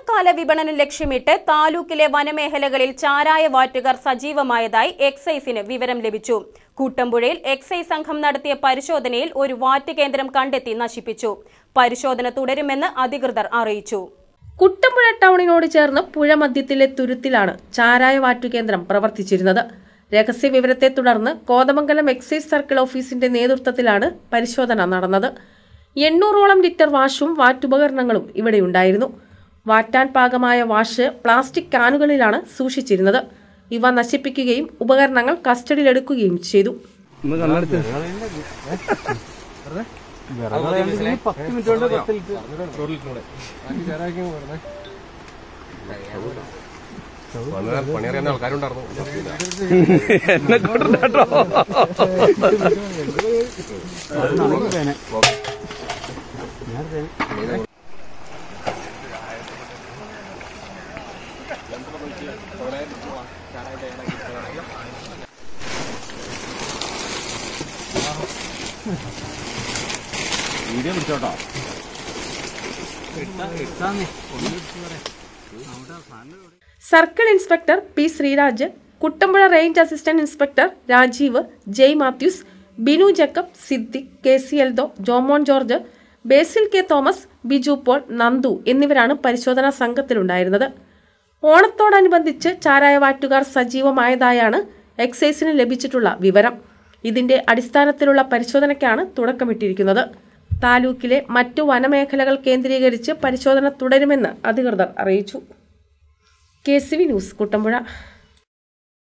ഓണക്കാല വിപണനം ലക്ഷ്യമിട്ട് താലൂക്കിലെ വനമേഖലകളിൽ ചാരായ വാറ്റുകാർ സജീവമായതായി എക്സൈസിന് വിവരം ലഭിച്ചു കൂട്ടമ്പുഴയിൽ എക്സൈസ് സംഘം നടത്തിയ പരിശോധനയിൽ ഒരു വാറ്റ് കേന്ദ്രം കണ്ടെത്തി നശിപ്പിച്ചു പരിശോധന തുടരുമെന്ന് അധികൃതർ അറിയിച്ചു കുട്ടമ്പുഴ ടൗണിനോട് ചേർന്ന് പുഴ മധ്യത്തിലെ തുരുത്തിലാണ് ചാരായ വാറ്റുകേന്ദ്രം പ്രവർത്തിച്ചിരുന്നത് രഹസ്യ വിവരത്തെ തുടർന്ന് കോതമംഗലം എക്സൈസ് സർക്കിൾ ഓഫീസിന്റെ നേതൃത്വത്തിലാണ് പരിശോധന നടന്നത് എണ്ണൂറോളം ലിറ്റർ വാഷും വാറ്റുപകരണങ്ങളും ഇവിടെയുണ്ടായിരുന്നു വാറ്റാൻ പാകമായ വാഷ് പ്ലാസ്റ്റിക് കാനുകളിലാണ് സൂക്ഷിച്ചിരുന്നത് ഇവ നശിപ്പിക്കുകയും ഉപകരണങ്ങൾ കസ്റ്റഡിയിലെടുക്കുകയും ചെയ്തു ഒന്ന് കണ്ണടച്ച് പത്ത് മിനിറ്റ് കൊണ്ട് പത്ത് ലിറ്റർ പണിയറിയുന്ന ആൾക്കാരുണ്ടായിരുന്നു എന്നെ കൊണ്ടാട്ടോ വീഡിയോ പിടിച്ചോട്ടോ circle inspector P Sreeraj Kuttampuzha range assistant inspector Rajeev Jai Mathews Binu Jacob Siddique K C Eldho Jomon George Basil K Thomas Biju Paul Nandu എന്നിവരാണ് പരിശോധനാ സംഘത്തിലുണ്ടായിരുന്നത് ഓണത്തോടനുബന്ധിച്ച് ചാരായ വാറ്റുകാർ സജീവമായതായാണ് എക്സൈസിന് ലഭിച്ചിട്ടുള്ള വിവരം ഇതിന്റെ അടിസ്ഥാനത്തിലുള്ള പരിശോധനയ്ക്കാണ് തുടക്കമിട്ടിരിക്കുന്നത് താലൂക്കിലെ മറ്റു വനമേഖലകൾ കേന്ദ്രീകരിച്ച് പരിശോധന തുടരുമെന്ന് അധികൃതർ അറിയിച്ചു K C V news Kuttampuzha